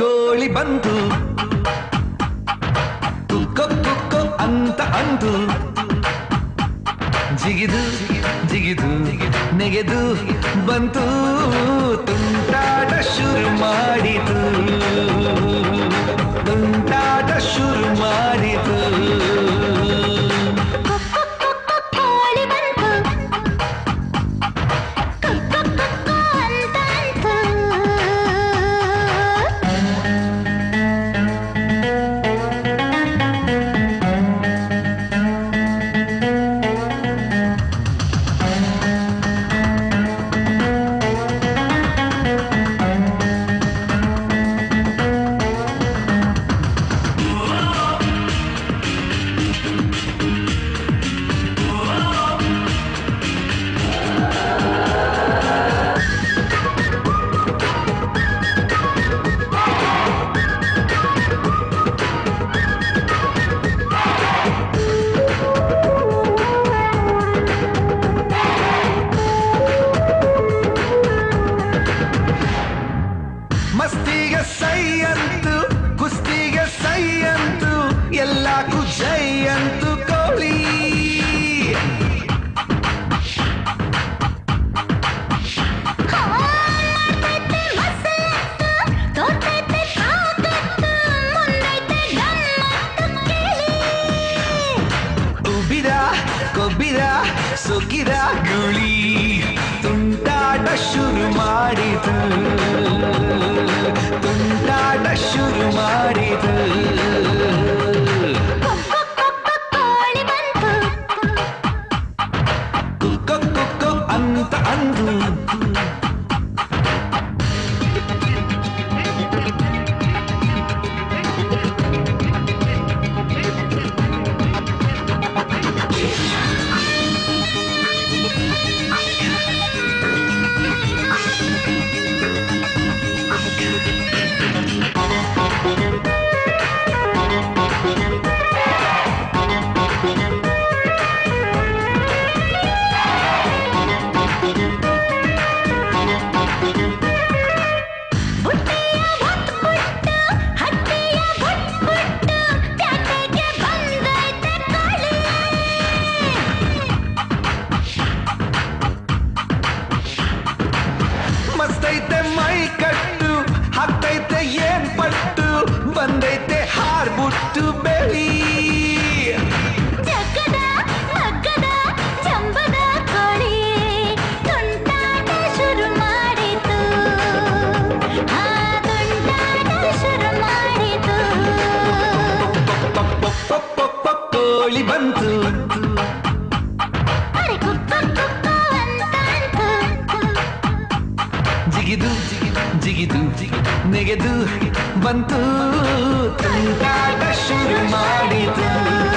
ಕೋಳಿ ಬಂತು ಕುಕ್ಕೊ ಕುಕ್ಕೊ ಅಂತ ಅಂತು ಜಿಗಿದು ಜಿಗಿದು ನೆಗೆದು ಬಂತು ತುಂಟಾಟ ಶುರು ಮಾಡಿತು ತುಂಟಾಟ ಶುರು ಮಾಡಿತು ಕೋಳಿ ಬಂತು ಕುಕ್ಕು ಕುಕ್ಕು ಅಂತ ಅಂತು ಮಸ್ತಿಗೆ ಸೈ ಅಂತು ಕುಸ್ತಿಗೆ ಸೈ ಅಂತು ಎಲ್ಲಕ್ಕೂ ಜೈ ಅಂತು ಕೋಳಿ ಮಾಡ್ತೈತೆ ಮಸತ್ತು ತೋರ್ತೈತೆ ತಾಕತ್ತು ಮುಂದೈತೆ ಗಮ್ಮತ್ತು ಕೇಳಿ ಉಬಿರ ಕೊಬ್ಬಿರ ಸುಗಿರ ಗುಳಿ ತುಂಟಾಟ ಶುರು ಮಾಡಿತು ತುಂಟಾಟ ಶುರು ಮಾಡಿತು ಕೋಳಿ ಬಂತು ಕುಕ್ಕೊ ಕುಕ್ಕೊ ಅಂತ ಅಂದು ಬುಟ್ಟಿಯ ಒತ್ತು ಬುಟ್ಟು ಹಟ್ಟಿಯ ಬುಟ್ ಬುಟ್ಟು ಪ್ಯಾಟೆಗೆ ಬಂದೈತೆ ಕಾಳಿ ಮಸ್ತೈತೆ ಮೈ ಕಟ್ಟು ಹಾಕ್ತೈತೆ ಏನ್ ಪಟ್ಟು ಬಂದೈತೆ ಹಾರ್ಬಿಟ್ಟು ಬೆಳಿ ಜಗ್ಗದ ಮಗ್ಗದ ಜಂಬದ ಕೋಳಿ ತುಂಟಾಟ ಶುರು ಮಾಡಿತು ಆ ತುಂಟಾಟ ಶುರು ಮಾಡಿತು ಕೋಳಿ ಬಂತು ಅರೆ ಕುಕ್ಕ ಕುಕ್ಕ ಅಂತ ಅಂತು ಜಿಗಿದು ಜಿಗಿದು ನೆಗೆದು ಬಂತು ತುಂಟಾಟ ಶುರು ಮಾಡಿತು